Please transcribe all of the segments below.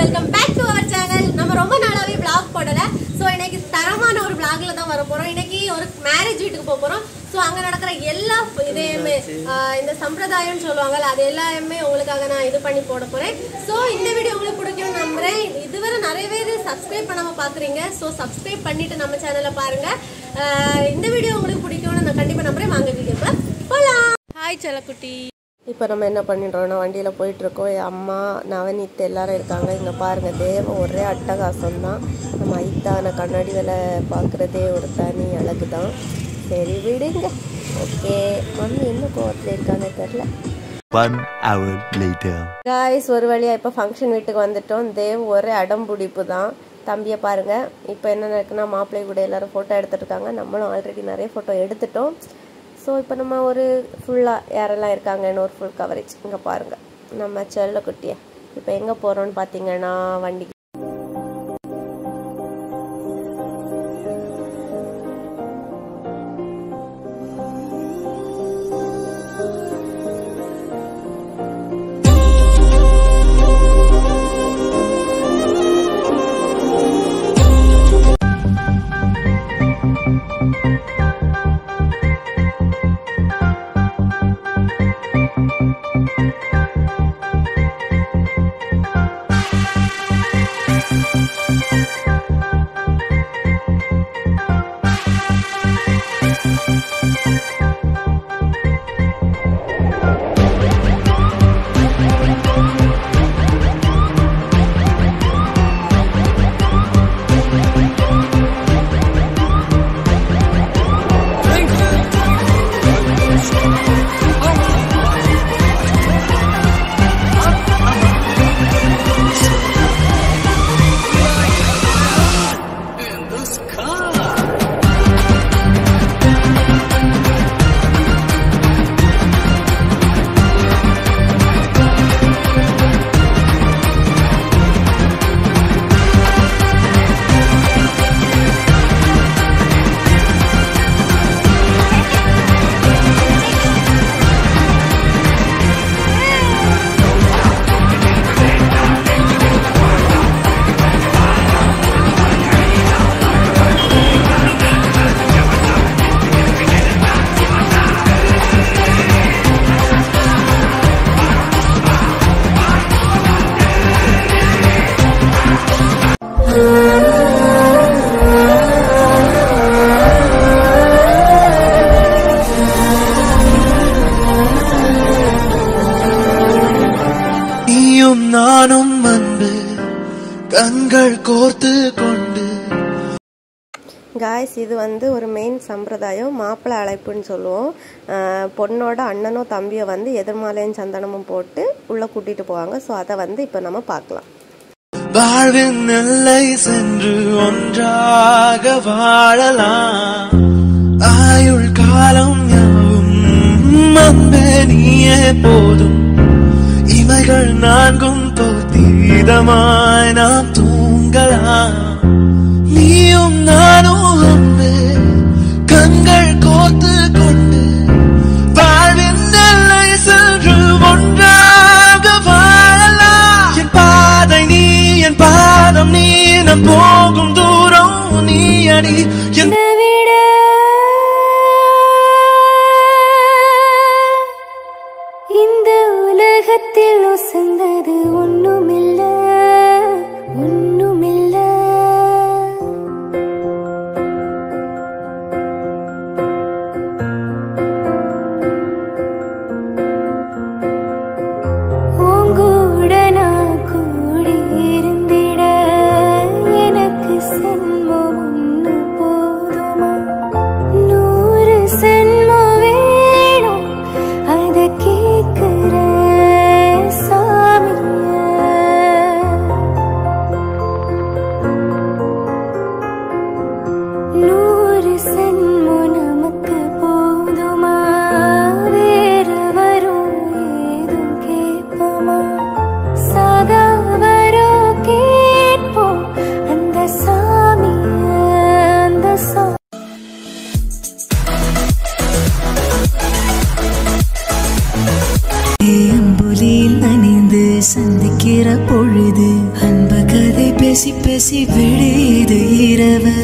Welcome back to our channel நம்ம ரொம்ப நாளாவே vlog போடல ஸோ இன்னைக்கு தரமான ஒரு vlogல தான் வர போறோம் இன்னைக்கு ஒரு மேரேஜ் வீட்டுக்கு போக போறோம் ஸோ அங்க நடக்கிற எல்லா இதையுமே ஆஹ் இந்த சம்பிரதாயம்னு சொல்லுவாங்கல்ல அது எல்லாமே உங்களுக்காக நான் இது பண்ணி போட போறேன் ஸோ இந்த வீடியோ உங்களுக்கு பிடிக்கும் நம்புறேன் இதுவரை நிறைய பேர் சப்ஸ்கிரைப் பண்ணாம பாக்குறீங்க ஸோ சப்ஸ்கிரைப் பண்ணிட்டு நம்ம சேனலை பாருங்க ஆஹ் இந்த வீடியோ உங்களுக்கு பிடிக்கும்னு நான் கண்டிப்பா நம்புறேன் வாங்க வீடியோக்குள்ள போலாம் ஹாய் செல்லக்குட்டி இப்போ நம்ம என்ன பண்ணிடுறோம்னா வண்டியில் போயிட்டுருக்கோம் என் அம்மா நவநீத் எல்லாரும் இருக்காங்க இங்கே பாருங்கள் தேவம் ஒரே அட்டகாசம் தான் நம்ம ஐத்தான கண்ணாடி வேலை பார்க்குறதே ஒரு தனி அழகு தான் சரி விடுங்க ஓகே மம்மி என்ன கோவத்தில் இருக்காங்க தெரில One hour later. காய்ஸ் ஒரு வழியாக இப்போ ஃபங்க்ஷன் வீட்டுக்கு வந்துட்டோம் தேவ் ஒரே அடம்பிடிப்பு தான் தம்பியை பாருங்கள் இப்போ என்ன நடக்குன்னா மாப்பிள்ளை கூட எல்லாரும் ஃபோட்டோ எடுத்துட்டு இருக்காங்க நம்மளும் ஆல்ரெடி நிறைய ஃபோட்டோ எடுத்துட்டோம் ஸோ இப்போ நம்ம ஒரு ஃபுல்லாக யாரெல்லாம் இருக்காங்கன்னு ஒரு ஃபுல் கவரேஜ் இங்கே பாருங்கள் நம்ம செல்ல குட்டியை இப்போ எங்கே போகிறோம்னு பார்த்தீங்கன்னா வண்டி நீயும் நானும் அன்பு கண்கள் கோர்த்து கொண்டு காய்ஸ் இது வந்து ஒரு மெயின் சம்பிரதாயம் மாப்பிள்ளை அழைப்புன்னு சொல்லுவோம் ஆஹ் பொண்ணோட அண்ணனோ தம்பியோ வந்து எதிர்மாலையும் சந்தனமும் போட்டு உள்ளே கூட்டிகிட்டு போவாங்க ஸோ அதை வந்து இப்போ நம்ம பார்க்கலாம் வாழ்வின் எல்லை சென்று ஒன்றாக வாழலாம் ஆயுள் காலம் யாவும் அன்பே நீயே போதும் இமைகள் நான்கும் போத்தீதமாய் நாம் தூங்கலாம் நீயும் நானும் அன்பே கண்கள் கோர்த்து கொண்டு வாழ்வின் எல்லை சென்று ஒன்றாக வாழலாம் என் பாதை நீ என் பாதம் நீ நம் போகும் தூரம் நீ அடி என் விட இந்த உலகத்தில் உசந்தது ஒண்ணுமில்ல ஒண்ணுமில்ல உங்கூட நான் கூடி இருந்திட எனக்கு சென்மம் ஒண்ணு போதுமா நூறு சென்மம் வேணும் அத கேக்குற சாமிய நூறு சென்மம் நமக்கு போதுமா வேற வரும் ஏதும் கேட்போமா சாகா வரும் கேட்போம் அந்த சாமிய அந்த சா அம்புலியில் நனைந்து சந்திக்கிற பொழுது அன்ப கதை பேசி பேசி விடியுது இரவு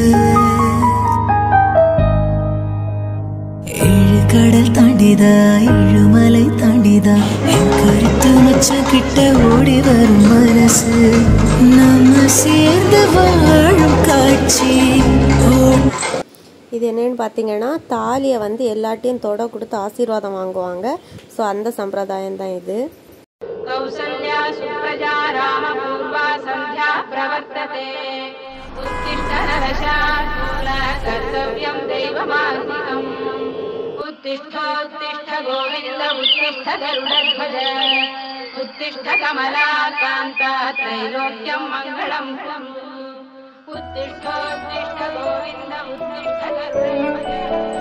ஏழு கடல் தாண்டிதா ஏழு மலை தாண்டிதா என் கருத்து மச்சம் கிட்ட ஓடி வரும் மனசு நம்ம சேர்ந்து வாழும் காட்சி ஓ இது என்னன்னு பார்த்தீங்கன்னா தாலியை வந்து எல்லாட்டையும் தொட கொடுத்து ஆசீர்வாதம் வாங்குவாங்க ஸோ அந்த சம்பிரதாயம் தான் இது कौसल्या सुप्रजा रामपूर्वा सन्ध्या प्रवर्तते उत्तिष्ठ नरशार्दूल कर्तव्यं दैवमार्गिकम् उत्तिष्ठोत्तिष्ठ गोविन्द उत्तिष्ठ गरुडध्वज उत्तिष्ठ कमलाकान्ता त्रैलोक्यं मङ्गलं कुरु उत्तिष्ठोत्तिष्ठ गोविन्द उत्तिष्ठ गरुडध्वज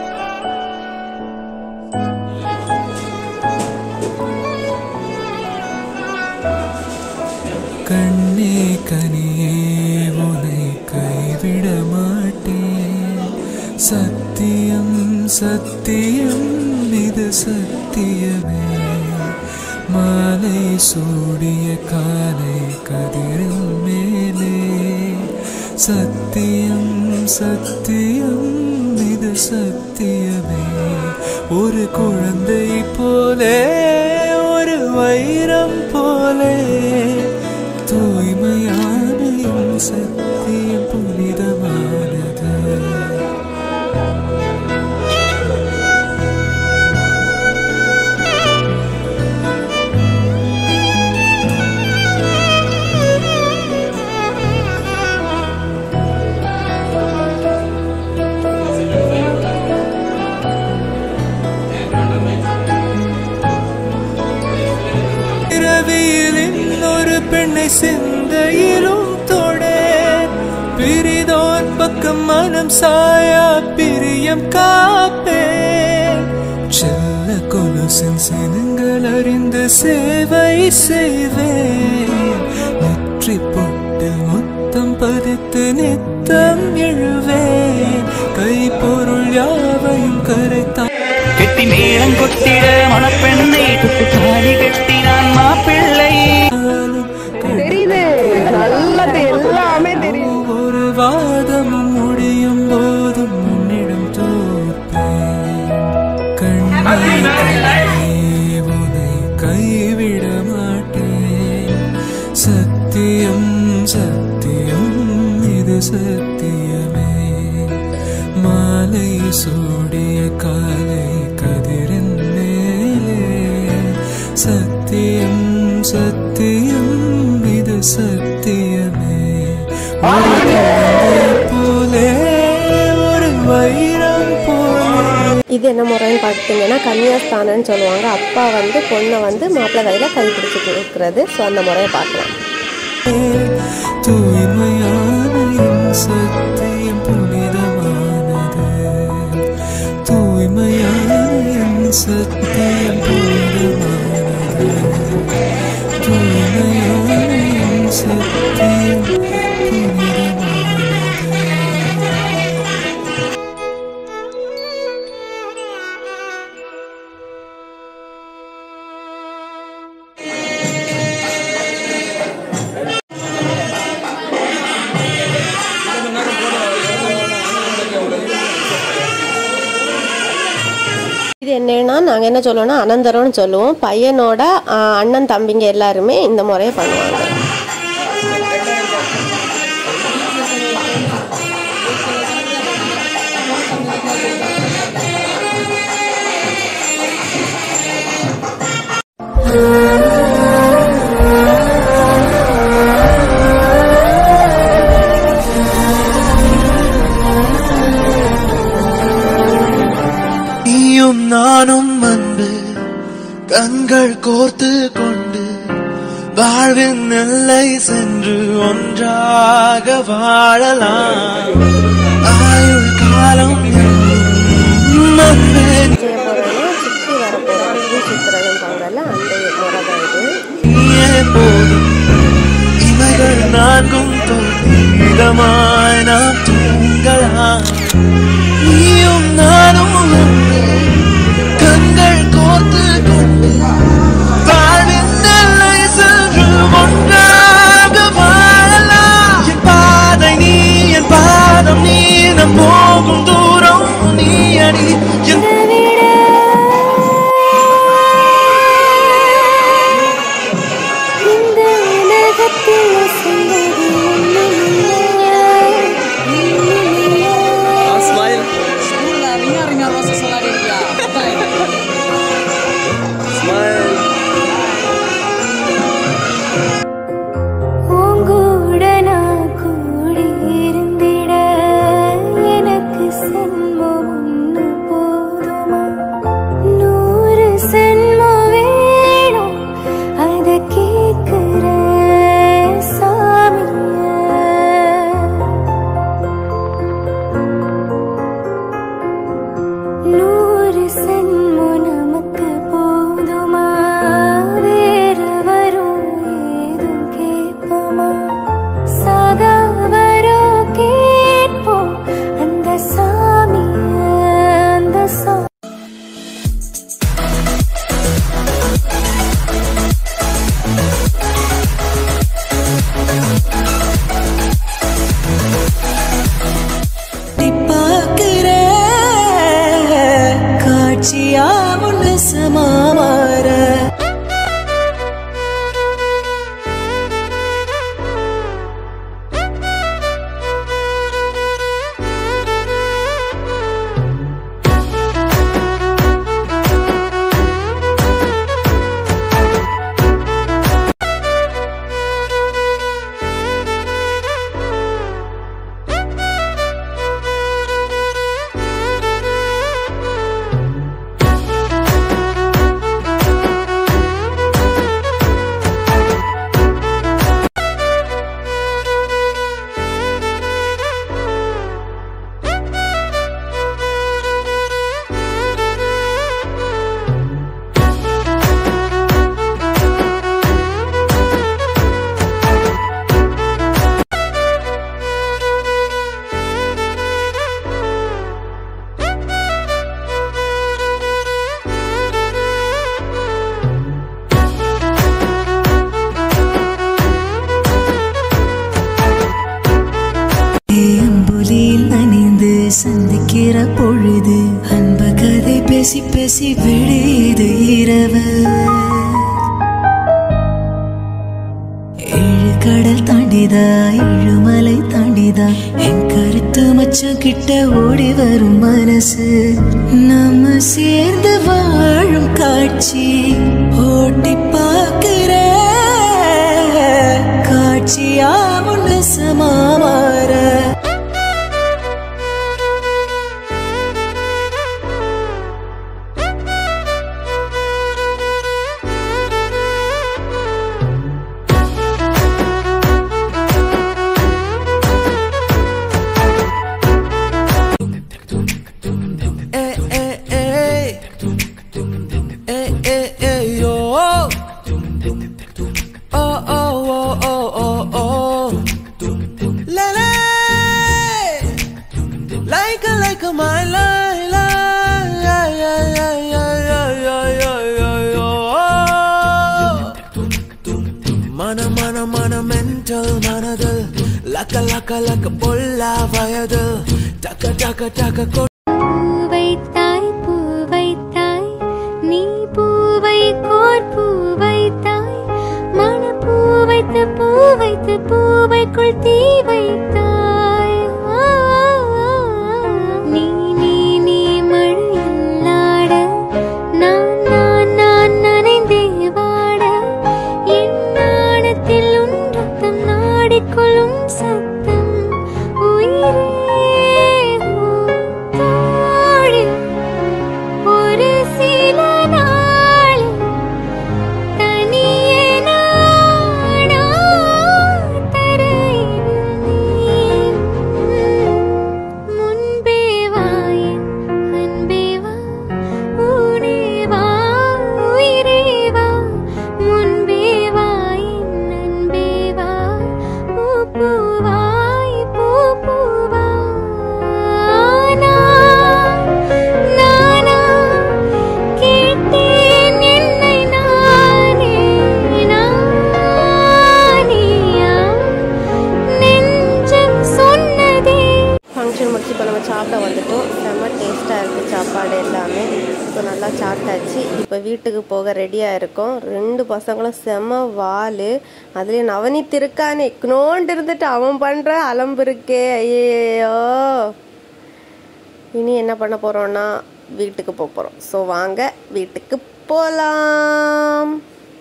கண்ணே கனியே உனை கைவிட மாட்டேன் சத்தியம் சத்தியம் இது சத்தியமே மாலை சூடிய காலை கதிரின் மேலே சத்தியம் சத்தியம் இது சத்தியமே ஒரு குழந்தை போலே ஒரு வைரம் போலே தூய்மையானையும் சத்தியம் புனிதமானது இரவியில் இன்னொரு பெண்ணை சிந்தையிலும் தொடே பிரிதோன் பக்கம் மனம் சாயா பிரியம் காப்பே செல்ல கொலுசின் சினங்கள் அறிந்து சேவை செய்வேன் நெற்றி பொட்டு முத்தம் பதித்து நித்தம் எழுவேன் கைப்பொருள் யாவையும் கரைத்தான் கெட்டி மேளம் கொட்டிட மணப்பெண்ணை தொட்டு தாலி கட்டினான் மாப்பிள்ளை ஒவ்வொரு வாதமும் முடியும் போதும் உன்னிடம் தோற்பேன் கண்ணே கண்ணே உன்னை கைவிட மாட்டேன் சத்தியம் சத்தியம் இது சத்தியமே மாலை சூடிய காலை கதிரின் மேலே சத்தியம் சத்தியம் இது சத்தியமே ஒரு குழந்தை போலே ஒரு வைரம் போலே இது என்ன முறைன்னு பார்த்தீங்கன்னா கன்னியாஸ்தானம்னு சொல்லுவாங்க அப்பா வந்து பொண்ணை வந்து மாப்பிள்ளை கையில் கை பிடிச்சி கொடுக்குறது ஸோ அந்த முறையை பார்க்கலாம் தூய்மையான என் சத்தியம் புனிதமானது தூய்மையான என் சத்தியம் புனிதமானது தூய்மையான என் சத்தியம் புனிதமானது இது என்னன்னா நாங்கள் என்ன சொல்லுவோம்னா அனந்தரம்னு சொல்லுவோம் பையனோட ஆ, அண்ணன் தம்பிங்க எல்லாருமே இந்த முறையை பண்ணுவாங்க நீயும் நானும் அன்பு கண்கள் கோர்த்து கொண்டு வாழ்வின் எல்லை சென்று ஒன்றாக வாழலாம் ஆயுள் காலம் எங்கும் அன்பே செய்ய போகிறோம்னா சுற்றி வர போகிறோம் பூ சுற்றுறதுன்னு பாங்கல்ல அந்த முறை தான் இது நீயே போதும் இவைகள் நான்கும் தோல்விதமாய் நாம் தூங்கலாம் நீயும் நானும் ஒன்று. கண்கள் கோர்த்து கொண்டு வாழ்வின் எல்லை சென்று ஒன்றாக வாழலாம் நெஞ்சில் அசைவது ஒன்றுமில்லை, ஒன்றுமில்லை. ஸ்மைல் ஸ்கூல்ல ரிங்கா ரிங்கா ரோச சொல்லாடியா ஸ்மைல் உங்கூட நான் கூடி இருந்திட எனக்கு சென்மம் ஒன்று போதுமா நூறு சென்மம் வேணும் அதை கேட்கிற சாமிய நூறு சென்மோ நமக்கு போதுமா வேற வரும் ஏதும் கேட்போமா சதா வரும் கேட்போம் அந்த சாமிய அந்த சா பார்க்கிற காட்சியா ஒன்று சமாமாற அம்புலியில் நனைந்து சந்திக்கிற பொழுது அன்ப கதை பேசி பேசி விழியுது இரவு ஏழு கடல் தாண்டிதா ஏழு மலை தாண்டிதா என் கருத்து மச்சம் கிட்ட ஓடி வரும் மனசு நம்ம சேர்ந்து வாழும் காட்சி ஓட்டி பார்க்கிற காட்சியா ஒன்று சமாமாற Ey, ey, ey. Ey, ey, ey, yo. Oh, oh, oh, oh, oh, oh. Lele. Like a, like a, my lie, lie. Yeah, yeah, yeah, yeah, yeah, yeah, yeah, yeah, yeah. Mana, mana, mana, mental, manadal. Laka, laka, laka, bolla, vayadal. Taka, taka, taka, ko. பூவைத்தாய் பூவைத்தாய் நீ பூவை core பூவைத்தாய் மன பூவைத்து பூவைத்து பூவைக்குள் தீ வைத்தாய் ஆ, ஆ, ஆ. நீ நீ நீ மழையில் ஆட நான் நான் நான் நனைந்தே வாட என் நாணத்தில் உன் ரத்தம் நாடிக்கொள்ளும் சத்தம் உயிரே தோழி ஒரு சில நாள் தனியே நானா தரையில் நீ முன்பே வா என் அன்பே வா ஊனே வா உயிரே வா முன்பே வா என் அன்பே வா பூ பூவாய் பூ பூவா நானா கேட்டேன் என்னை நானே நானியா நெஞ்சம் சொன்னதே ஃபங்க்ஷன் முடிச்சு இப்போ நம்ம சாப்பிட வந்துட்டோம் செம்ம டேஸ்ட்டாக இருக்குது சாப்பாடு எல்லாமே ஸோ நல்லா சாப்பிட்டாச்சு இப்போ வீட்டுக்கு போக ரெடியாக இருக்கோம் ரெண்டு பசங்களும் செம வால் அதுலேயும் நவனித் இருக்கானே நோண்டு இருந்துட்டு அவன் பண்ணுற அலம்பு இருக்கே ஐயோ இனி என்ன பண்ண போகிறோன்னா வீட்டுக்கு போக போகிறோம் ஸோ வாங்க வீட்டுக்கு போகலாம்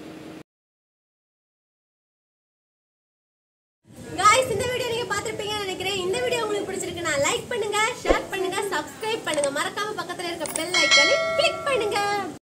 காய்ஸ் இந்த வீடியோ நீங்க பார்த்திருப்பீங்கன்னு நினைக்கிறேன் இந்த வீடியோ உங்களுக்கு பிடிச்சிருக்குன்னா லைக் பண்ணுங்க ஷேர் பண்ணுங்க சப்ஸ்கிரைப் பண்ணுங்க மறக்காம பக்கத்துல இருக்க பெல் ஐக்கானை கிளிக் பண்ணுங்க